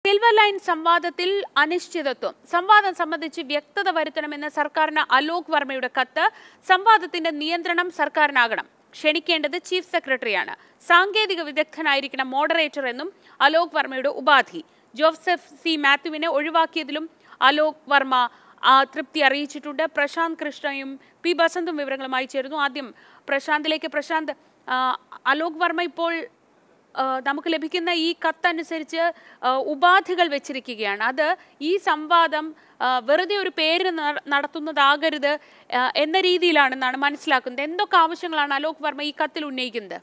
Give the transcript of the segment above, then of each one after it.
silver line സംവാദത്തിൽ അനിശ്ചിതത്വം സംവാദം സംബന്ധിച്ച് വ്യക്തത വരുത്തണമെന്ന് സർക്കാരിന് അലോക് വർമ്മയുടെ കത്ത് സംവാദത്തിന്റെ നിയന്ത്രണം സർക്കാരിനാകണം ക്ഷണിക്കേണ്ടത് ചീഫ് സെക്രട്ടറിയാണ് സാങ്കേതിക വിദഗ്ധനായിരിക്കണം മോഡറേറ്റർ എന്നും അലോക് വർമ്മയുടെ ഉപാധി ജോസഫ് സി മാത്യുവിനെ ഒഴിവാക്കിയതിലും അലോക് വർമ്മ ആ, തൃപ്തി അറിയിച്ചിട്ടുണ്ട് പ്രശാന്ത് കൃഷ്ണയും പി ബസന്തും വിവരങ്ങളുമായി ചേരുന്നു ആദ്യം പ്രശാന്തിലേക്ക് പ്രശാന്ത് ആ, അലോക് വർമ്മ ഇപ്പോൾ ആ, നമുക്ക് ലഭിക്കുന്ന ഈ കത്തനുസരിച്ച് ആ, ഉപാധികൾ വെച്ചിരിക്കുകയാണ് അത് ഈ സംവാദം ആ, വെറുതെ ഒരു പേര് നട- നടത്തുന്നതാകരുത് ആ, എന്ന രീതിയിലാണെന്നാണ് മനസ്സിലാക്കുന്നത് എന്തൊക്കെ ആവശ്യങ്ങളാണ് അലോക് വർമ്മ ഈ കത്തിൽ ഉന്നയിക്കുന്നത്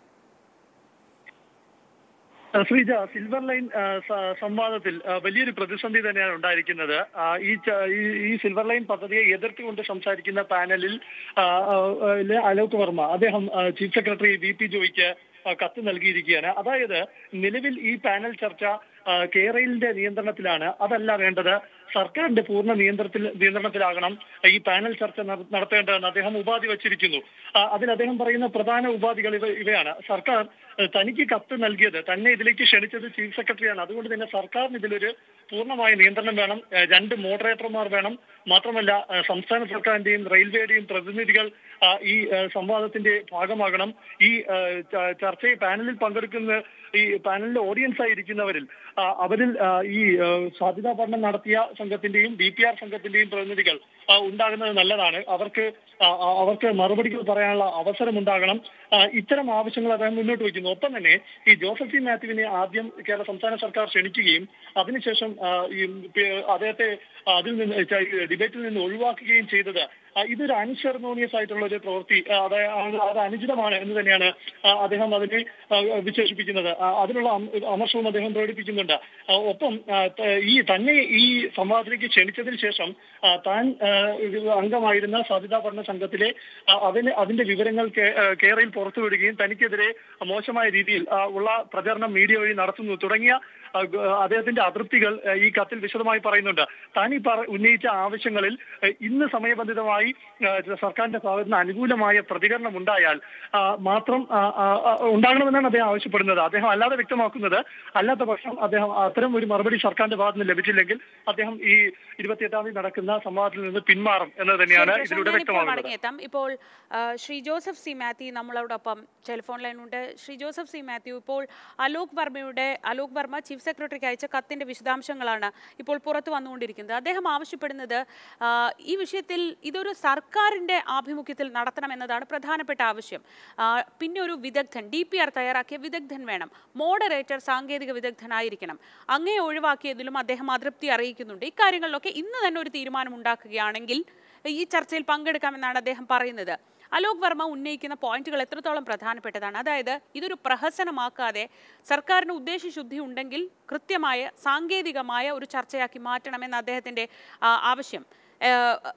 ആ, ശ്രീജ സിൽവർ ലൈൻ ആ, സ- സംവാദത്തിൽ ആ, വലിയൊരു പ്രതിസന്ധി തന്നെയാണ് ഉണ്ടായിരിക്കുന്നത് ആ, ഈ ച- ഈ- ഈ സിൽവർ ലൈൻ പദ്ധതിയെ എതിർത്തുകൊണ്ട് സംസാരിക്കുന്ന പാനലിൽ ആ, ആ, ആ, ലെ അലോക് വർമ്മ അദ്ദേഹം ആ, ചീഫ് സെക്രട്ടറി വി പി ജോയിക്ക് ആ, കത്ത് നൽകിയിരിക്കുകയാണ് അതായത് നിലവിൽ ഈ പാനൽ ചർച്ച ആ, കേരളിന്റെ നിയന്ത്രണത്തിലാണ് അതല്ല വേണ്ടത് സർക്കാരിന്റെ പൂർണ്ണ നിയന്ത്രണത്തിൽ നിയന്ത്രണത്തിലാകണം ഈ പാനൽ ചർച്ച നട- നടത്തേണ്ടതെന്ന് അദ്ദേഹം ഉപാധി വച്ചിരിക്കുന്നു ആ, അതിൽ അദ്ദേഹം പറയുന്ന പ്രധാന ഉപാധികൾ ഇവ ഇവയാണ് സർക്കാർ ഏഹ്, തനിക്ക് കത്ത് നൽകിയത് തന്നെ ഇതിലേക്ക് ക്ഷണിച്ചത് ചീഫ് സെക്രട്ടറിയാണ് അതുകൊണ്ട് തന്നെ സർക്കാരിന് ഇതിലൊരു പൂർണ്ണമായ നിയന്ത്രണം വേണം ഏഹ്, രണ്ട് മോഡറേറ്റർമാർ വേണം മാത്രമല്ല ഏഹ്, സംസ്ഥാന സർക്കാരിന്റെയും റെയിൽവേയുടെയും പ്രതിനിധികൾ ആ, ഈ ഏഹ്, സംവാദത്തിന്റെ ഭാഗമാകണം ഈ ഏഹ്, ച- ചർച്ചയിൽ പാനലിൽ പങ്കെടുക്കുന്ന ഈ പാനലിലെ ഓഡിയൻസ് ആയിരിക്കുന്നവരിൽ ആ, അവരിൽ ആ, ഈ ഏഹ്, സാധ്യതാ പഠനം നടത്തിയ സംഘത്തിന്റെയും ഡി പി ആർ സംഘത്തിന്റെയും പ്രതിനിധികൾ ആ, ഉണ്ടാകുന്നത് നല്ലതാണ് അവർക്ക് ആ, ആ, അവർക്ക് മറുപടികൾ പറയാനുള്ള അവസരം ഉണ്ടാകണം ആ, ഇത്തരം ആവശ്യങ്ങൾ അദ്ദേഹം മുന്നോട്ട് വയ്ക്കുന്നു ഒപ്പം തന്നെ ഈ ജോസഫ് സി മാത്യുവിനെ ആദ്യം കേരള സംസ്ഥാന സർക്കാർ ക്ഷണിക്കുകയും അതിനുശേഷം ആ, ഈ പി- അദ്ദേഹത്തെ അതിൽ നിന്ന് ച- ഡിബേറ്റിൽ നിന്ന് ഒഴിവാക്കുകയും ചെയ്തത് ആ, ഇതൊരു അൺസെറമോണിയസ് ആയിട്ടുള്ള ഒരു പ്രവൃത്തി ആ, അത് അത് അത് അനുചിതമാണ് എന്ന് തന്നെയാണ് ആ, അദ്ദേഹം അതിനെ ആ, വിശേഷിപ്പിക്കുന്നത് ആ, അതിനുള്ള അം- അമർഷവും അദ്ദേഹം പ്രകടിപ്പിക്കുന്നുണ്ട് ആ, ഒപ്പം ആ, ത- ഈ തന്നെ ഈ സംവാദത്തിലേക്ക് ക്ഷണിച്ചതിന് ശേഷം ആ, താൻ ആ, ഇത് അംഗമായിരുന്ന സാധ്യതാ പഠന സംഘത്തിലെ ആ, അതിന് അതിന്റെ വിവരങ്ങൾ കേ- ആ, കേരളയിൽ പുറത്തുവിടുകയും തനിക്കെതിരെ മോശമായ രീതിയിൽ ആ, ഉള്ള പ്രചരണം മീഡിയ വഴി നടത്തുന്നു തുടങ്ങിയ ആ, ഗ- അദ്ദേഹത്തിന്റെ അതൃപ്തികൾ ആ, ഈ കത്തിൽ വിശദമായി പറയുന്നുണ്ട് താൻ ഈ പറ- ഉന്നയിച്ച ആവശ്യങ്ങളിൽ ആ, ഇന്ന് സമയബന്ധിതമായി ആ, സർക്കാരിന്റെ ഭാഗത്ത് നിന്ന് അനുകൂലമായ പ്രതികരണം ഉണ്ടായാൽ ആ, മാത്രം ആ, ആ, ആ, ഉണ്ടാകണമെന്നാണ് അദ്ദേഹം ആവശ്യപ്പെടുന്നത് അദ്ദേഹം അല്ലാതെ വ്യക്തമാക്കുന്നത് അല്ലാത്ത പക്ഷം അദ്ദേഹം അത്തരം ഒരു മറുപടി സർക്കാരിന്റെ ഭാഗത്ത് നിന്ന് ലഭിച്ചില്ലെങ്കിൽ അദ്ദേഹം ഈ ഇരുപത്തിയെട്ടാം തീയതി നടക്കുന്ന സംവാദത്തിൽ നിന്ന് പിന്മാറും എന്ന് തന്നെയാണ് ശരി, ഇതിലൂടെ പ്രശാന്ത്, ഞാനിപ്പോൾ വ്യക്തമാകുന്നത് മടങ്ങിയെത്താം ഇപ്പോൾ ആ, ശ്രീ ജോസഫ് സി മാത്യു നമ്മളോടൊപ്പം ടെലിഫോൺ ലൈനുണ്ട് ശ്രീ ജോസഫ് സി മാത്യു ഇപ്പോൾ അലോക് വർമ്മയുടെ അലോക് വർമ്മ ചീഫ് സെക്രട്ടറിക്ക് അയച്ച കത്തിന്റെ വിശദാംശങ്ങളാണ് ഇപ്പോൾ പുറത്തു വന്നുകൊണ്ടിരിക്കുന്നത് അദ്ദേഹം ആവശ്യപ്പെടുന്നത് ആ, ഈ വിഷയത്തിൽ ഇതൊരു സർക്കാരിന്റെ ആഭിമുഖ്യത്തിൽ നടത്തണമെന്നതാണ് പ്രധാനപ്പെട്ട ആവശ്യം ആ, പിന്നെ ഒരു വിദഗ്ധൻ ഡി പി ആർ തയ്യാറാക്കിയ വിദഗ്ധൻ വേണം മോഡറേറ്റർ സാങ്കേതിക വിദഗ്ധനായിരിക്കണം അങ്ങേ ഒഴിവാക്കിയതിലും അദ്ദേഹം അതൃപ്തി അറിയിക്കുന്നുണ്ട് ഇക്കാര്യങ്ങളിലൊക്കെ ഇന്ന് തന്നെ ഒരു തീരുമാനം ഉണ്ടാക്കുകയാണെങ്കിൽ ഈ ചർച്ചയിൽ പങ്കെടുക്കാമെന്നാണ് അദ്ദേഹം പറയുന്നത് അലോക് വർമ്മ ഉന്നയിക്കുന്ന പോയിന്റുകൾ എത്രത്തോളം പ്രധാനപ്പെട്ടതാണ് അതായത് ഇതൊരു പ്രഹസനമാക്കാതെ സർക്കാരിന് ഉദ്ദേശശുദ്ധി ഉണ്ടെങ്കിൽ കൃത്യമായ സാങ്കേതികമായ ഒരു ചർച്ചയാക്കി മാറ്റണമെന്ന് അദ്ദേഹത്തിന്റെ ആ, ആവശ്യം ഏ,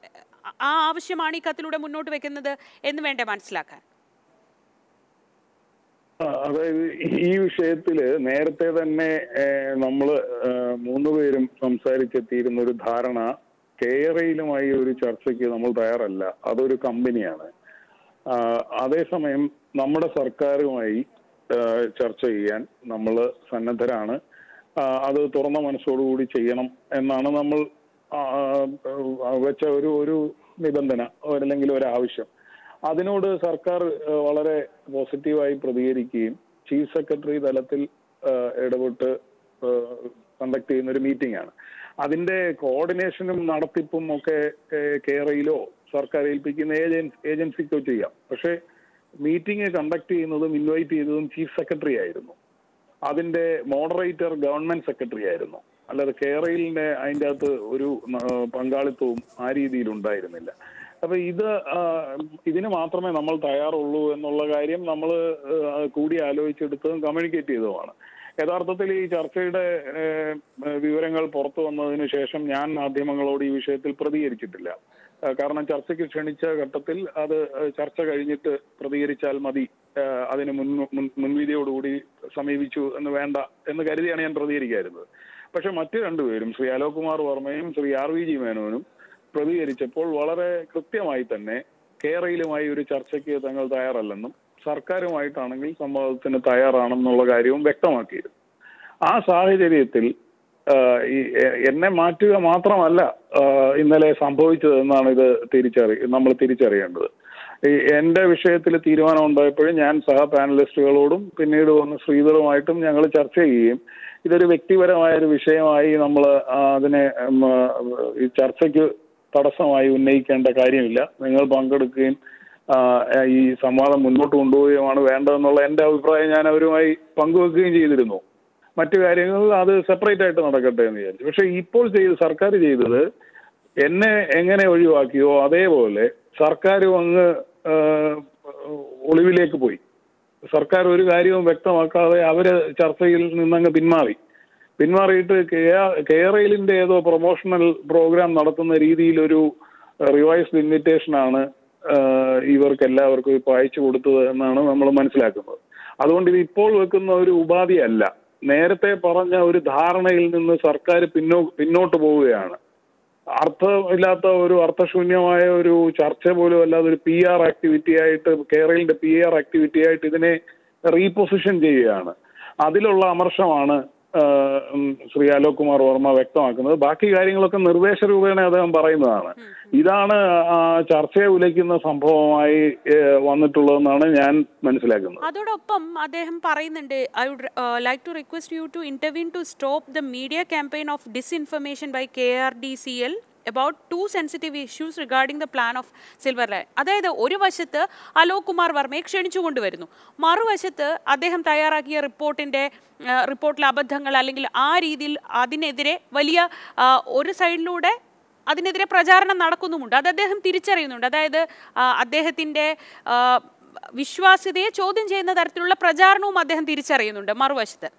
ആ ആവശ്യമാണ് ഈ കത്തിലൂടെ മുന്നോട്ട് വെക്കുന്നത് എന്ന് വേണ്ടേ മനസ്സിലാക്കാൻ ആ, അതായത് ഈ വിഷയത്തില് നേരത്തെ തന്നെ ഏഹ്, നമ്മള് ഏഹ്, മൂന്നുപേരും സംസാരിച്ചെത്തിയിരുന്ന ഒരു ധാരണ കേരളയിലുമായി ഒരു ചർച്ചയ്ക്ക് നമ്മൾ തയ്യാറല്ല അതൊരു കമ്പനിയാണ് ആ, അതേസമയം നമ്മുടെ സർക്കാരുമായി ഏഹ്, ചർച്ച ചെയ്യാൻ നമ്മൾ സന്നദ്ധരാണ് ആ, അത് തുറന്ന മനസ്സോടുകൂടി ചെയ്യണം എന്നാണ് നമ്മൾ ആ, ആ, വെച്ച ഒരു ഒരു നിബന്ധന അല്ലെങ്കിൽ ഒരു ആവശ്യം അതിനോട് സർക്കാർ ഏഹ്, വളരെ പോസിറ്റീവായി പ്രതികരിക്കുകയും ചീഫ് സെക്രട്ടറി തലത്തിൽ ഏഹ്, ഇടപെട്ട് കണ്ടക്ട് ചെയ്യുന്ന ഒരു മീറ്റിംഗ് ആണ് അതിന്റെ കോർഡിനേഷനും നടത്തിപ്പും ഒക്കെ ഏഹ്, കേരളയിലോ സർക്കാർ ഏൽപ്പിക്കുന്ന ഏജൻസി ഏജൻസിക്കോ ചെയ്യാം പക്ഷേ മീറ്റിംഗ് കണ്ടക്ട് ചെയ്യുന്നതും ഇൻവൈറ്റ് ചെയ്തതും ചീഫ് സെക്രട്ടറി ആയിരുന്നു അതിന്റെ മോഡറേറ്റർ ഗവൺമെന്റ് സെക്രട്ടറി ആയിരുന്നു അല്ലാതെ കേരളിന്റെ അതിൻ്റെ അകത്ത് ഒരു ന- പങ്കാളിത്തവും ആ രീതിയിൽ ഉണ്ടായിരുന്നില്ല അപ്പൊ ഇത് ആ, ഇതിന് മാത്രമേ നമ്മൾ തയ്യാറുള്ളൂ എന്നുള്ള കാര്യം നമ്മൾ കൂടി ആലോചിച്ചെടുത്തതും കമ്മ്യൂണിക്കേറ്റ് ചെയ്തതുമാണ് യഥാർത്ഥത്തിൽ ഈ ചർച്ചയുടെ ഏഹ്, വിവരങ്ങൾ പുറത്തു വന്നതിന് ശേഷം ഞാൻ മാധ്യമങ്ങളോട് ഈ വിഷയത്തിൽ പ്രതികരിച്ചിട്ടില്ല ഏഹ്, കാരണം ചർച്ചയ്ക്ക് ക്ഷണിച്ച ഘട്ടത്തിൽ അത് ഏഹ്, ചർച്ച കഴിഞ്ഞിട്ട് പ്രതികരിച്ചാൽ മതി ഏഹ്, അതിന് മുൻ മുൻ- മുൻവിധിയോടുകൂടി സമീപിച്ചു എന്ന് വേണ്ട എന്ന് കരുതിയാണ് ഞാൻ പ്രതികരിക്കായിരുന്നത് പക്ഷെ മറ്റു രണ്ടുപേരും ശ്രീ അലോക് കുമാർ വർമ്മയും ശ്രീ ആർ വി ജി മേനോനും പ്രതികരിച്ചപ്പോൾ വളരെ കൃത്യമായി തന്നെ കേരളയിലുമായി ഒരു ചർച്ചയ്ക്ക് തങ്ങൾ തയ്യാറല്ലെന്നും സർക്കാരുമായിട്ടാണെങ്കിൽ സംവാദത്തിന് തയ്യാറാണെന്നുള്ള കാര്യവും വ്യക്തമാക്കിയിരുന്നു ആ സാഹചര്യത്തിൽ ആഹ് ഈ എ- എന്നെ മാറ്റുക മാത്രമല്ല ആഹ് ഇന്നലെ സംഭവിച്ചത് എന്നാണ് ഇത് തിരിച്ചറി നമ്മൾ തിരിച്ചറിയേണ്ടത് ഈ എന്റെ വിഷയത്തിൽ തീരുമാനം ഉണ്ടായപ്പോഴും ഞാൻ സഹ പാനലിസ്റ്റുകളോടും പിന്നീട് വന്ന് ശ്രീധറുമായിട്ടും ഞങ്ങൾ ചർച്ച ചെയ്യുകയും ഇതൊരു വ്യക്തിപരമായ ഒരു വിഷയമായി നമ്മൾ അതിനെ ഉം, ആ, ഈ ചർച്ചയ്ക്ക് തടസ്സമായി ഉന്നയിക്കേണ്ട കാര്യമില്ല നിങ്ങൾ പങ്കെടുക്കുകയും ആ, ഈ സംവാദം മുന്നോട്ട് കൊണ്ടുപോവുകയുമാണ് വേണ്ടതെന്നുള്ള എന്റെ അഭിപ്രായം ഞാൻ അവരുമായി പങ്കുവെക്കുകയും ചെയ്തിരുന്നു മറ്റു കാര്യങ്ങൾ അത് സെപ്പറേറ്റ് ആയിട്ട് നടക്കട്ടെ എന്ന് വിചാരിച്ചു പക്ഷെ ഇപ്പോൾ ചെയ്ത് സർക്കാർ ചെയ്തത് എന്നെ എങ്ങനെ ഒഴിവാക്കിയോ അതേപോലെ സർക്കാരും അങ്ങ് ആ, ഒളിവിലേക്ക് പോയി സർക്കാർ ഒരു കാര്യവും വ്യക്തമാക്കാതെ അവര് ചർച്ചയിൽ നിന്നങ്ങ് പിന്മാറി പിന്മാറിയിട്ട് കേരളിന്റെ ഏതോ പ്രൊമോഷണൽ പ്രോഗ്രാം നടത്തുന്ന രീതിയിൽ ഒരു റിവൈസ്ഡ് ഇൻവിറ്റേഷൻ ആണ് ആഹ് ഇവർക്ക് എല്ലാവർക്കും ഇപ്പൊ അയച്ചു കൊടുത്തത് എന്നാണ് നമ്മൾ മനസ്സിലാക്കുന്നത് അതുകൊണ്ട് ഇത് ഇപ്പോൾ വെക്കുന്ന ഒരു ഉപാധിയല്ല നേരത്തെ പറഞ്ഞ ഒരു ധാരണയിൽ നിന്ന് സർക്കാർ പിന്നോ പിന്നോട്ട് പോവുകയാണ് അർത്ഥമില്ലാത്ത ഒരു അർത്ഥശൂന്യമായ ഒരു ചർച്ച പോലും അല്ലാതെ ഒരു പി ആർ ആക്ടിവിറ്റി ആയിട്ട് കേരളിന്റെ പി ആർ ആക്ടിവിറ്റി ആയിട്ട് ഇതിനെ റീപൊസിഷൻ ചെയ്യുകയാണ് അതിലുള്ള അമർഷമാണ് ആ, ഉം, ശ്രീ അലോക് കുമാർ വർമ്മ വ്യക്തമാക്കുന്നത് ബാക്കി കാര്യങ്ങളൊക്കെ നിർദ്ദേശ രൂപേണ അദ്ദേഹം പറയുന്നതാണ് ഇതാണ് ആ ചർച്ചയെ ഉലയ്ക്കുന്ന സംഭവമായി ഏ, വന്നിട്ടുള്ളതെന്നാണ് ഞാൻ മനസ്സിലാക്കുന്നത് അതോടൊപ്പം അദ്ദേഹം പറയുന്നുണ്ട് I would like to request you to intervene to stop the media campaign of disinformation by K R D C L about to sensitive issues regarding the plan of silver line അതായത് ഒരു വശത്ത് അലോക് കുമാർ വർമ്മയെ ക്ഷണിച്ചു കൊണ്ടുവരുന്നു മറുവശത്ത് അദ്ദേഹം തയ്യാറാക്കിയ റിപ്പോർട്ടിന്റെ ആ, റിപ്പോർട്ടിലെ അബദ്ധങ്ങൾ അല്ലെങ്കിൽ ആ രീതിയിൽ അതിനെതിരെ വലിയ ആ, ഒരു സൈഡിലൂടെ അതിനെതിരെ പ്രചാരണം നടക്കുന്നുമുണ്ട് അത് അദ്ദേഹം തിരിച്ചറിയുന്നുണ്ട് അതായത് ആ, അദ്ദേഹത്തിന്റെ ആ, വിശ്വാസ്യതയെ ചോദ്യം ചെയ്യുന്ന തരത്തിലുള്ള പ്രചാരണവും അദ്ദേഹം തിരിച്ചറിയുന്നുണ്ട് മറുവശത്ത്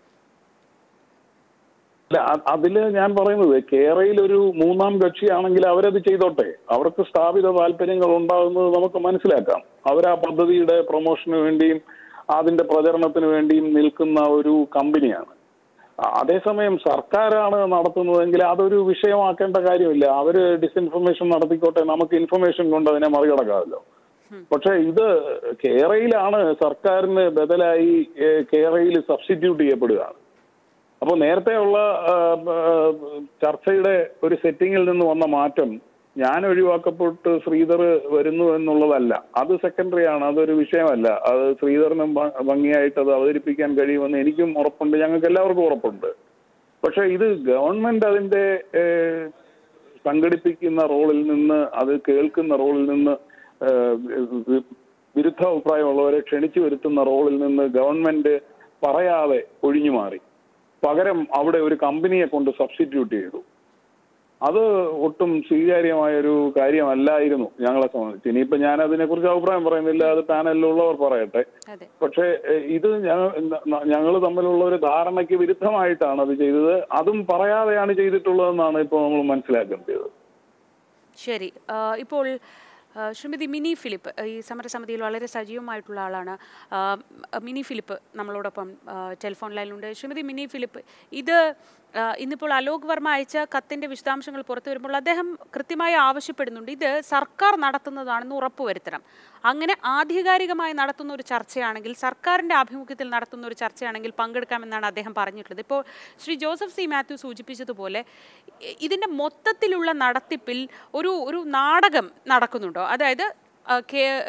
അല്ല അ- അതില് ഞാൻ പറയുന്നത് കേരളയിൽ ഒരു മൂന്നാം കക്ഷിയാണെങ്കിൽ അവരത് ചെയ്തോട്ടെ അവർക്ക് സ്ഥാപിത താല്പര്യങ്ങൾ ഉണ്ടാകുന്നത് നമുക്ക് മനസ്സിലാക്കാം അവർ ആ പദ്ധതിയുടെ പ്രൊമോഷന് വേണ്ടിയും അതിന്റെ പ്രചരണത്തിന് വേണ്ടിയും നിൽക്കുന്ന ഒരു കമ്പനിയാണ് അ- അതേസമയം സർക്കാരാണ് നടത്തുന്നതെങ്കിൽ അതൊരു വിഷയമാക്കേണ്ട കാര്യമില്ല അവര് ഡിസ്ഇൻഫർമേഷൻ നടത്തിക്കോട്ടെ നമുക്ക് ഇൻഫർമേഷൻ കൊണ്ട് അതിനെ മറികടക്കാമല്ലോ പക്ഷെ ഇത് കേരളയിലാണ് സർക്കാരിന് ബദലായി കേരളയിൽ സബ്സ്റ്റിറ്റ്യൂട്ട് ചെയ്യപ്പെടുകയാണ് അപ്പോൾ നേരത്തെ ഉള്ള ആ, ആ, ചർച്ചയുടെ ഒരു സെറ്റിങ്ങിൽ നിന്ന് വന്ന മാറ്റം ഞാൻ ഒഴിവാക്കപ്പെട്ട് ശ്രീധർ വരുന്നു എന്നുള്ളതല്ല അത് സെക്കൻഡറി ആണ് അതൊരു വിഷയമല്ല അത് ശ്രീധറിനും ഭ- ഭംഗിയായിട്ട് അത് അവതരിപ്പിക്കാൻ കഴിയുമെന്ന് എനിക്കും ഉറപ്പുണ്ട് ഞങ്ങൾക്ക് എല്ലാവർക്കും ഉറപ്പുണ്ട് പക്ഷെ ഇത് ഗവൺമെന്റ് അതിന്റെ ഏഹ്, സംഘടിപ്പിക്കുന്ന റോളിൽ നിന്ന് അത് കേൾക്കുന്ന റോളിൽ നിന്ന് ഏഹ്, വി- വിരുദ്ധ അഭിപ്രായമുള്ളവരെ ക്ഷണിച്ചു വരുത്തുന്ന റോളിൽ നിന്ന് ഗവൺമെന്റ് പറയാതെ ഒഴിഞ്ഞു മാറി പകരം അവിടെ ഒരു കമ്പനിയെ കൊണ്ട് സബ്സ്റ്റിറ്റ്യൂട്ട് ചെയ്തു അത് ഒട്ടും സ്വീകാര്യമായ ഒരു കാര്യമല്ലായിരുന്നു ഞങ്ങളെ സംബന്ധിച്ച് ഇനിയിപ്പോ ഞാൻ അതിനെക്കുറിച്ച് അഭിപ്രായം പറയുന്നില്ല അത് പാനലിലുള്ളവർ പറയട്ടെ അതെ പക്ഷേ എഹ്, ഇത് ഞങ്ങൾ തമ്മിലുള്ള ഒരു ധാരണയ്ക്ക് വിരുദ്ധമായിട്ടാണ് അത് ചെയ്തത് അതും പറയാതെയാണ് ചെയ്തിട്ടുള്ളതെന്നാണ് ഇപ്പോൾ നമ്മൾ മനസ്സിലാക്കേണ്ടത് ശരി ആ, ഇപ്പോൾ ആ, ശ്രീമതി മിനി ഫിലിപ്പ് ഈ സമരസമിതിയിൽ വളരെ സജീവമായിട്ടുള്ള ആളാണ് ആ, മിനി ഫിലിപ്പ് നമ്മളോടൊപ്പം ആ, ടെലിഫോൺ ലൈനിലുണ്ട് ശ്രീമതി മിനി ഫിലിപ്പ് ഇത് ആ, ഇന്നിപ്പോൾ അലോക് വർമ്മ അയച്ച കത്തിൻ്റെ വിശദാംശങ്ങൾ പുറത്തു വരുമ്പോൾ അദ്ദേഹം കൃത്യമായി ആവശ്യപ്പെടുന്നുണ്ട് ഇത് സർക്കാർ നടത്തുന്നതാണെന്ന് ഉറപ്പുവരുത്തണം അങ്ങനെ ആധികാരികമായി നടത്തുന്ന ഒരു ചർച്ചയാണെങ്കിൽ സർക്കാരിൻ്റെ ആഭിമുഖ്യത്തിൽ നടത്തുന്ന ഒരു ചർച്ചയാണെങ്കിൽ പങ്കെടുക്കാമെന്നാണ് അദ്ദേഹം പറഞ്ഞിട്ടുള്ളത് ഇപ്പോൾ ശ്രീ ജോസഫ് സി മാത്യു സൂചിപ്പിച്ചതുപോലെ ഇ- ഇതിൻ്റെ മൊത്തത്തിലുള്ള നടത്തിപ്പിൽ ഒരു ഒരു നാടകം നടക്കുന്നുണ്ടോ അതായത് ആ, കേ-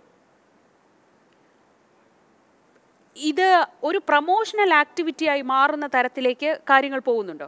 ഇത് ഒരു പ്രൊമോഷണൽ ആക്ടിവിറ്റിയായി മാറുന്ന തരത്തിലേക്ക് കാര്യങ്ങൾ പോകുന്നുണ്ടോ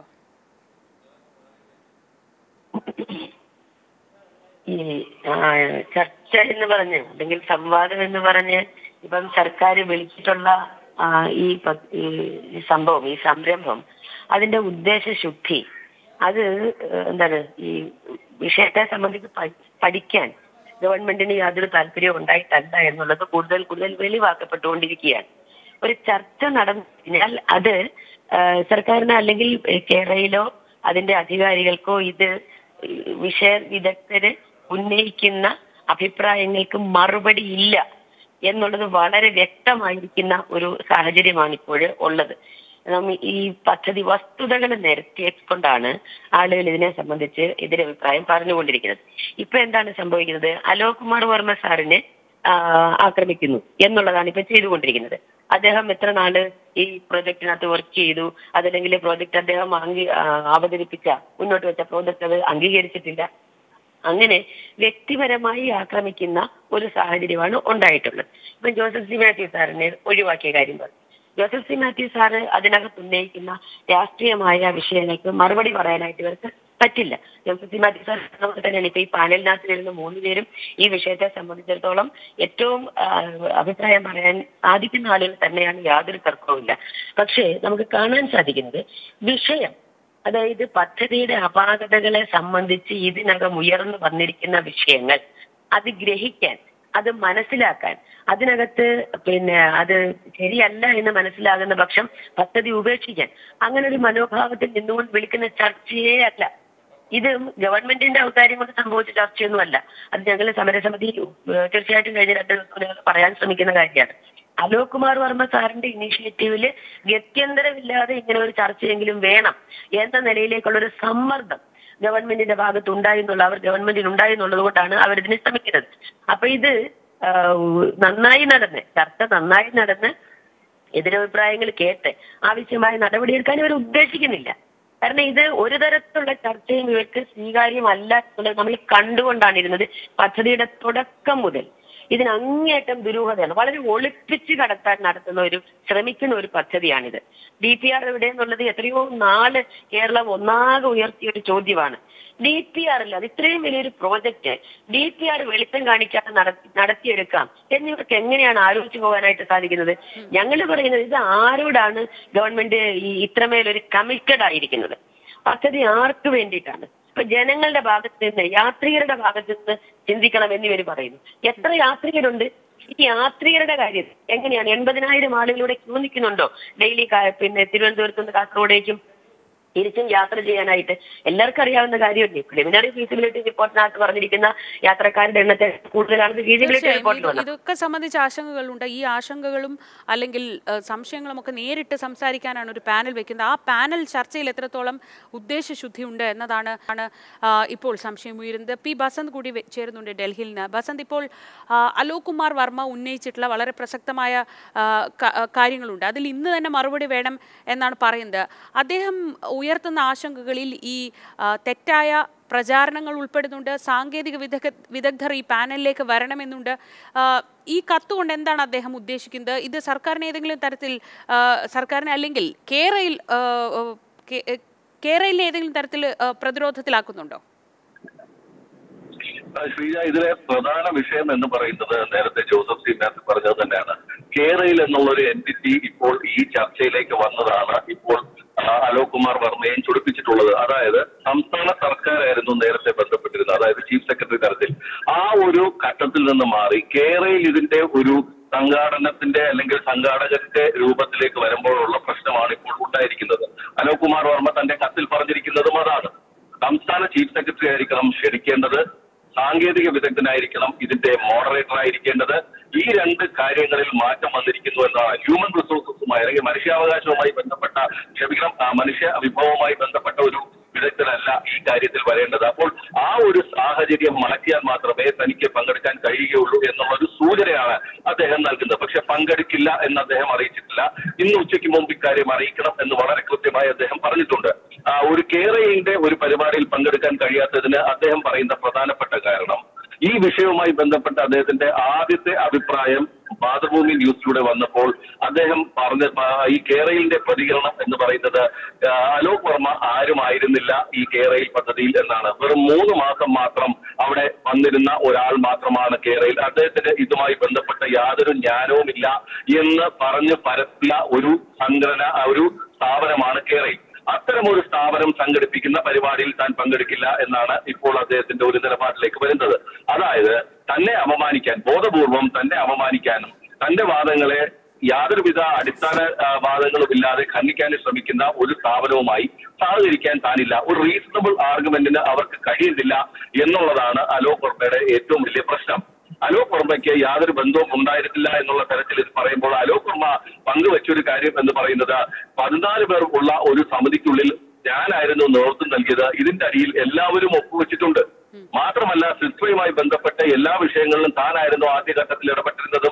ഈ ആ, ചർച്ച എന്ന് പറഞ്ഞ് അല്ലെങ്കിൽ സംവാദം എന്ന് പറഞ്ഞ് ഇപ്പം സർക്കാർ വിളിച്ചിട്ടുള്ള ആ, ഈ പ- ഈ ഈ സംഭവം ഈ സംരംഭം അതിന്റെ ഉദ്ദേശ ശുദ്ധി അത് ഏഹ്, എന്താണ് ഈ വിഷയത്തെ സംബന്ധിച്ച് പഠി- പഠിക്കാൻ ഗവൺമെന്റിന് യാതൊരു താല്പര്യവും ഉണ്ടായിട്ടല്ല എന്നുള്ളത് കൂടുതൽ കൂടുതൽ വെളിവാക്കപ്പെട്ടുകൊണ്ടിരിക്കുകയാണ് ഒരു ചർച്ച നടന്നു കഴിഞ്ഞാൽ അത് ആ, സർക്കാരിന് അല്ലെങ്കിൽ കേരളയിലോ അതിന്റെ അധികാരികൾക്കോ ഇത് വിഷയ വിദഗ്ധര് ഉന്നയിക്കുന്ന അഭിപ്രായങ്ങൾക്ക് മറുപടി ഇല്ല എന്നുള്ളത് വളരെ വ്യക്തമായിരിക്കുന്ന ഒരു സാഹചര്യമാണ് ഇപ്പോൾ ഉള്ളത് നമ്മ ഈ പദ്ധതി വസ്തുതകൾ നിരത്തിക്കൊണ്ടാണ് ആളുകൾ ഇതിനെ സംബന്ധിച്ച് എതിരഭിപ്രായം പറഞ്ഞുകൊണ്ടിരിക്കുന്നത് ഇപ്പൊ എന്താണ് സംഭവിക്കുന്നത് അലോക് കുമാർ വർമ്മ സാറിനെ ആ, ആക്രമിക്കുന്നു എന്നുള്ളതാണ് ഇപ്പൊ ചെയ്തുകൊണ്ടിരിക്കുന്നത് അദ്ദേഹം എത്ര നാള് ഈ പ്രോജക്റ്റിനകത്ത് വർക്ക് ചെയ്തു അതല്ലെങ്കിൽ പ്രോജക്റ്റ് അദ്ദേഹം അംഗീ ആ, അവതരിപ്പിച്ച മുന്നോട്ട് വെച്ച പ്രോജക്റ്റ് അത് അംഗീകരിച്ചിട്ടില്ല അങ്ങനെ വ്യക്തിപരമായി ആക്രമിക്കുന്ന ഒരു സാഹചര്യമാണ് ഉണ്ടായിട്ടുള്ളത് ഇപ്പൊ ജോസഫ് സി മാത്യു സാറിനെ ഒഴിവാക്കിയ കാര്യം പറഞ്ഞു ജോസഫ് സി മാത്യു സാറ് അതിനകത്ത് ഉന്നയിക്കുന്ന രാഷ്ട്രീയമായ വിഷയങ്ങൾക്ക് മറുപടി പറയാനായിട്ട് ഇവർക്ക് പറ്റില്ല ജോസഫ് സി മാത്യു സാർ അതുപോലെ തന്നെയാണ് ഇപ്പൊ ഈ പാനലിനകത്ത് വരുന്ന മൂന്ന് പേരും ഈ വിഷയത്തെ സംബന്ധിച്ചിടത്തോളം ഏറ്റവും ആ, അഭിപ്രായം പറയാൻ സാധിക്കുന്ന ആളുകൾ തന്നെയാണ് യാതൊരു തർക്കവുമില്ല പക്ഷേ നമുക്ക് കാണാൻ സാധിക്കുന്നത് വിഷയം അതായത് പദ്ധതിയുടെ അപാകതകളെ സംബന്ധിച്ച് ഇതിനകം ഉയർന്നു വന്നിരിക്കുന്ന വിഷയങ്ങൾ അത് ഗ്രഹിക്കാൻ അത് മനസ്സിലാക്കാൻ അതിനകത്ത് പിന്നെ അത് ശരിയല്ല എന്ന് മനസ്സിലാകുന്ന പക്ഷം പദ്ധതി ഉപേക്ഷിക്കാൻ അങ്ങനെ ഒരു മനോഭാവത്തിൽ നിന്നുകൊണ്ട് വിളിക്കുന്ന ചർച്ചയേ അല്ല ഇത് ഗവൺമെന്റിന്റെ ഔദാര്യം കൊണ്ട് സംഭവിച്ച ചർച്ചയൊന്നുമല്ല അത് ഞങ്ങൾ സമരസമിതി ഏഹ്, തീർച്ചയായിട്ടും കഴിഞ്ഞ രണ്ട് ദിവസം ഞങ്ങൾ പറയാൻ ശ്രമിക്കുന്ന കാര്യമാണ് അലോക് കുമാർ വർമ്മ സാറിന്റെ ഇനീഷ്യേറ്റീവില് ഗത്യന്തരമില്ലാതെ ഇങ്ങനെ ഒരു ചർച്ചയെങ്കിലും വേണം എന്ന നിലയിലേക്കുള്ള ഒരു സമ്മർദ്ദം ഗവൺമെന്റിന്റെ ഭാഗത്ത് ഉണ്ടായി എന്നുള്ള അവർ ഗവൺമെന്റിന് ഉണ്ടായി എന്നുള്ളത് കൊണ്ടാണ് അവരിതിന് ശ്രമിക്കുന്നത് അപ്പൊ ഇത് ആ, നന്നായി നടന്ന് ചർച്ച നന്നായി നടന്ന് എതിരഭിപ്രായങ്ങൾ കേട്ട് ആവശ്യമായ നടപടിയെടുക്കാൻ ഇവർ ഉദ്ദേശിക്കുന്നില്ല കാരണം ഇത് ഒരു തരത്തിലുള്ള ചർച്ചയും ഇവർക്ക് സ്വീകാര്യമല്ല എന്നുള്ളത് നമ്മൾ കണ്ടുകൊണ്ടാണ് ഇരുന്നത് പദ്ധതിയുടെ തുടക്കം മുതൽ ഇതിന് അങ്ങേയറ്റം ദുരൂഹതയാണ് വളരെ ഒളിപ്പിച്ച് കടത്താൻ നടത്തുന്ന ഒരു ശ്രമിക്കുന്ന ഒരു പദ്ധതിയാണിത് ഡി പി ആർ എവിടെ എന്നുള്ളത് എത്രയോ നാള് കേരളം ഒന്നാകെ ഉയർത്തിയ ഒരു ചോദ്യമാണ് ഡി പി ആർ അല്ല അത് ഇത്രയും വലിയൊരു പ്രോജക്റ്റ് ഡി പി ആർ വെളിച്ചം കാണിക്കാതെ നടത്തി നടത്തിയെടുക്കാം എന്നിവർക്ക് എങ്ങനെയാണ് ആലോചിച്ചു പോകാനായിട്ട് സാധിക്കുന്നത് ഞങ്ങൾ പറയുന്നത് ഇത് ആരോടാണ് ഗവൺമെന്റ് ഈ ഇത്രമേലൊരു കമ്മിറ്റഡ് ആയിരിക്കുന്നത് പദ്ധതി ആർക്ക് വേണ്ടിയിട്ടാണ് ഇപ്പൊ ജനങ്ങളുടെ ഭാഗത്ത് നിന്ന് യാത്രികരുടെ ഭാഗത്ത് നിന്ന് ചിന്തിക്കണം എന്നിവർ പറയുന്നു എത്ര യാത്രികരുണ്ട് ഈ യാത്രികരുടെ കാര്യം എങ്ങനെയാണ് എൺപതിനായിരം ആളുകളുടെ ക്യൂ നിൽക്കുന്നുണ്ടോ ഡെയിലി പിന്നെ തിരുവനന്തപുരത്ത് നിന്ന് കാസർഗോഡേക്കും തിരിച്ചും യാത്ര ചെയ്യാനായിട്ട് എല്ലാവർക്കും അറിയാവുന്ന കാര്യമല്ലേ പ്രിലിമിനറി ഫീസിബിലിറ്റി റിപ്പോർട്ടിനകത്ത് പറഞ്ഞിരിക്കുന്ന യാത്രക്കാരുടെ എണ്ണത്തെ കൂടുതലാണെന്ന് ഫീസിബിലിറ്റി തീർച്ചയായും റിപ്പോർട്ടിൽ ഇത് വന്നത് ഇതൊക്കെ സംബന്ധിച്ച് ആശങ്കകളുണ്ട് ഈ ആശങ്കകളും അല്ലെങ്കിൽ ഏഹ്, സംശയങ്ങളും ഒക്കെ നേരിട്ട് സംസാരിക്കാനാണ് ഒരു പാനൽ വെക്കുന്നത് ആ പാനൽ ചർച്ചയിൽ എത്രത്തോളം ഉദ്ദേശശുദ്ധിയുണ്ട് എന്നതാണ് ആണ് ആ, ഇപ്പോൾ സംശയം ഉയരുന്നത് പി ബസന്ത് കൂടി വെ- ചേരുന്നുണ്ട് ഡൽഹിയിൽ നിന്ന് ബസന്ത് ഇപ്പോൾ ആ, അലോക് കുമാർ വർമ്മ ഉന്നയിച്ചിട്ടുള്ള വളരെ പ്രസക്തമായ ആ, ക- ആ, കാര്യങ്ങളുണ്ട് അതിൽ ഇന്ന് തന്നെ മറുപടി വേണം എന്നാണ് പറയുന്നത് അദ്ദേഹം ഉയർത്തുന്ന ആശങ്കകളിൽ ഈ ആ, തെറ്റായ പ്രചാരണങ്ങൾ ഉൾപ്പെടുന്നുണ്ട് സാങ്കേതിക വിദഗ്ധ വിദഗ്ധർ ഈ പാനലിലേക്ക് വരണമെന്നുണ്ട് ആ, ഈ കത്തുകൊണ്ട് എന്താണ് അദ്ദേഹം ഉദ്ദേശിക്കുന്നത് ഇത് സർക്കാരിന് ഏതെങ്കിലും തരത്തിൽ ആ, സർക്കാരിനെ അല്ലെങ്കിൽ കേരയിൽ ആ, ആ, കേ- കേരളിനെ ഏതെങ്കിലും തരത്തിൽ ആ, പ്രതിരോധത്തിലാക്കുന്നുണ്ടോ ശ്രീജ ഇതിലെ പ്രധാന വിഷയം എന്ന് പറയുന്നത് നേരത്തെ ജോസഫ് സി മാത്യു പറഞ്ഞത് തന്നെയാണ് കേരയിൽ എന്നുള്ള ഒരു എൻറ്റിറ്റി ഇപ്പോൾ ഈ ചർച്ചയിലേക്ക് വന്നതാണ് ഇപ്പോൾ ആ, അലോക് കുമാർ വർമ്മയും ചുടിപ്പിച്ചിട്ടുള്ളത് അതായത് സംസ്ഥാന സർക്കാരായിരുന്നു നേരത്തെ ബന്ധപ്പെട്ടിരുന്നത് അതായത് ചീഫ് സെക്രട്ടറി തലത്തിൽ ആ ഒരു ഘട്ടത്തിൽ നിന്ന് മാറി കേരയിൽ ഇതിന്റെ ഒരു സംഘാടനത്തിന്റെ അല്ലെങ്കിൽ സംഘാടകന്റെ രൂപത്തിലേക്ക് വരുമ്പോഴുള്ള പ്രശ്നമാണ് ഇപ്പോൾ ഉണ്ടായിരിക്കുന്നത് അലോക് കുമാർ വർമ്മ തന്റെ കത്തിൽ പറഞ്ഞിരിക്കുന്നതും അതാണ് സംസ്ഥാന ചീഫ് സെക്രട്ടറി ആയിരിക്കണം ക്ഷണിക്കേണ്ടത് സാങ്കേതിക വിദഗ്ധനായിരിക്കണം ഇതിന്റെ മോഡറേറ്റർ ആയിരിക്കേണ്ടത് ഈ രണ്ട് കാര്യങ്ങളിൽ മാറ്റം വന്നിരിക്കുന്നു എന്നാണ് ഹ്യൂമൻ റിസോഴ്സസുമായി അല്ലെങ്കിൽ മനുഷ്യാവകാശവുമായി ബന്ധപ്പെട്ട ക്ഷമിക്കണം ആ മനുഷ്യ വിഭവവുമായി ബന്ധപ്പെട്ട ഒരു വിദഗ്ധനല്ല ഈ കാര്യത്തിൽ വരേണ്ടത് അപ്പോൾ ആ ഒരു സാഹചര്യം മാറ്റിയാൽ മാത്രമേ തനിക്ക് പങ്കെടുക്കാൻ കഴിയുകയുള്ളൂ എന്നുള്ള ഒരു സൂചനയാണ് അദ്ദേഹം നൽകുന്നത് പക്ഷെ പങ്കെടുക്കില്ല എന്ന് അദ്ദേഹം അറിയിച്ചിട്ടില്ല ഇന്ന് ഉച്ചയ്ക്ക് മുമ്പ് ഇക്കാര്യം അറിയിക്കണം എന്ന് വളരെ കൃത്യമായി അദ്ദേഹം പറഞ്ഞിട്ടുണ്ട് ആ, ഒരു കേരളയുടെ ഒരു പരിപാടിയിൽ പങ്കെടുക്കാൻ കഴിയാത്തതിന് അദ്ദേഹം പറയുന്ന പ്രധാനപ്പെട്ട കാരണം ഈ വിഷയവുമായി ബന്ധപ്പെട്ട അദ്ദേഹത്തിന്റെ ആദ്യത്തെ അഭിപ്രായം മാതൃഭൂമി ന്യൂസിലൂടെ വന്നപ്പോൾ അദ്ദേഹം പറഞ്ഞ ആ, ഈ കേരളിന്റെ പ്രതികരണം എന്ന് പറയുന്നത് ആ, അലോക് വർമ്മ ആരുമായിരുന്നില്ല ഈ കേരയിൽ പദ്ധതിയിൽ എന്നാണ് വെറും മൂന്ന് മാസം മാത്രം അവിടെ വന്നിരുന്ന ഒരാൾ മാത്രമാണ് കേരയിൽ അദ്ദേഹത്തിന് ഇതുമായി ബന്ധപ്പെട്ട യാതൊരു ജ്ഞാനവുമില്ല എന്ന് പറഞ്ഞ് പരത്തിയ ഒരു സംഘടന ആ, ഒരു സ്ഥാപനമാണ് കേരയിൽ അത്തരം ഒരു സ്ഥാപനം സംഘടിപ്പിക്കുന്ന പരിപാടിയിൽ താൻ പങ്കെടുക്കില്ല എന്നാണ് ഇപ്പോൾ അദ്ദേഹത്തിന്റെ ഒരു നിലപാടിലേക്ക് വരുന്നത് അതായത് തന്നെ അപമാനിക്കാൻ ബോധപൂർവം തന്നെ അപമാനിക്കാനും തന്റെ വാദങ്ങളെ യാതൊരുവിധ അടിസ്ഥാന ആ, വാദങ്ങളും ഇല്ലാതെ ഖണ്ഡിക്കാൻ ശ്രമിക്കുന്ന ഒരു സ്ഥാപനവുമായി സഹകരിക്കാൻ താനില്ല ഒരു റീസണബിൾ ആർഗ്യുമെന്റിന് അവർക്ക് കഴിയുന്നില്ല എന്നുള്ളതാണ് അലോക് വർമ്മയുടെ ഏറ്റവും വലിയ പ്രശ്നം അലോക് വർമ്മയ്ക്ക് യാതൊരു ബന്ധവും ഉണ്ടായിരുന്നില്ല എന്നുള്ള തരത്തിൽ ഇത് പറയുമ്പോൾ അലോക് വർമ്മ പങ്കുവച്ചൊരു കാര്യം എന്ന് പറയുന്നത് പതിനാല് പേർ ഉള്ള ഒരു സമിതിക്കുള്ളിൽ ഞാനായിരുന്നു നേതൃത്വം നൽകിയത് ഇതിന്റെ അടിയിൽ എല്ലാവരും ഒപ്പുവെച്ചിട്ടുണ്ട് മാത്രമല്ല സിസ്മയുമായി ബന്ധപ്പെട്ട എല്ലാ വിഷയങ്ങളിലും താനായിരുന്നു ആദ്യഘട്ടത്തിൽ ഇടപെട്ടിരുന്നതും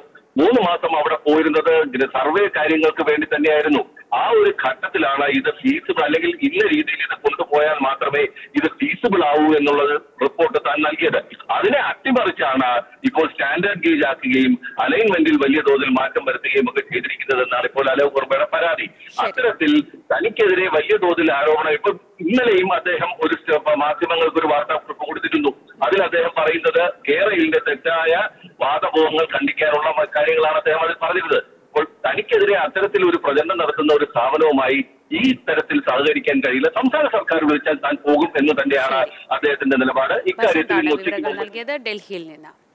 മൂന്ന് മാസം അവിടെ പോയിരുന്നത് ഇതിന് സർവേ കാര്യങ്ങൾക്ക് വേണ്ടി തന്നെയായിരുന്നു ആ ഒരു ഘട്ടത്തിലാണ് ഇത് ഫീസിബിൾ അല്ലെങ്കിൽ ഇന്ന രീതിയിൽ ഇത് കൊണ്ടുപോയാൽ മാത്രമേ ഇത് ഫീസിബിൾ ആവൂ എന്നുള്ളത് റിപ്പോർട്ട് താൻ നൽകിയത് അതിനെ അട്ടിമറിച്ചാണ് ഇപ്പോൾ സ്റ്റാൻഡേർഡ് ഗേജ് ആക്കുകയും അലൈൻമെന്റിൽ വലിയ തോതിൽ മാറ്റം വരുത്തുകയും ഒക്കെ ചെയ്തിരിക്കുന്നതെന്നാണ് ഇപ്പോൾ അലോക് വർമ്മയുടെ പരാതി അത്തരത്തിൽ തനിക്കെതിരെ വലിയ തോതിൽ ആരോപണം ഇപ്പൊ ഇന്നലെയും അദ്ദേഹം ഒരു സ്റ്റ- മാധ്യമങ്ങൾക്ക് ഒരു വാർത്താക്കുറിപ്പ് കൊടുത്തിരുന്നു അതിൽ അദ്ദേഹം പറയുന്നത് കേരളയിലെ തെറ്റായ വാദബോധങ്ങൾ ഖണ്ഡിക്കാനുള്ള മ- കാര്യങ്ങളാണ് അദ്ദേഹം അതിൽ പറഞ്ഞിരുന്നത് അപ്പോൾ തനിക്കെതിരെ അത്തരത്തിൽ ഒരു പ്രചരണം നടത്തുന്ന ഒരു സ്ഥാപനവുമായി ഈ തരത്തിൽ സഹകരിക്കാൻ കഴിയില്ല സംസ്ഥാന സർക്കാർ വിളിച്ചാൽ താൻ പോകും എന്ന് തന്നെയാണ് അദ്ദേഹത്തിന്റെ നിലപാട് ഇക്കാര്യത്തിൽ ബസന്താണ് ഇന്ന് ഉച്ചയ്ക്ക് വിവരങ്ങൾ മുമ്പ് നൽകിയത് ഡൽഹിയിൽ നിന്ന്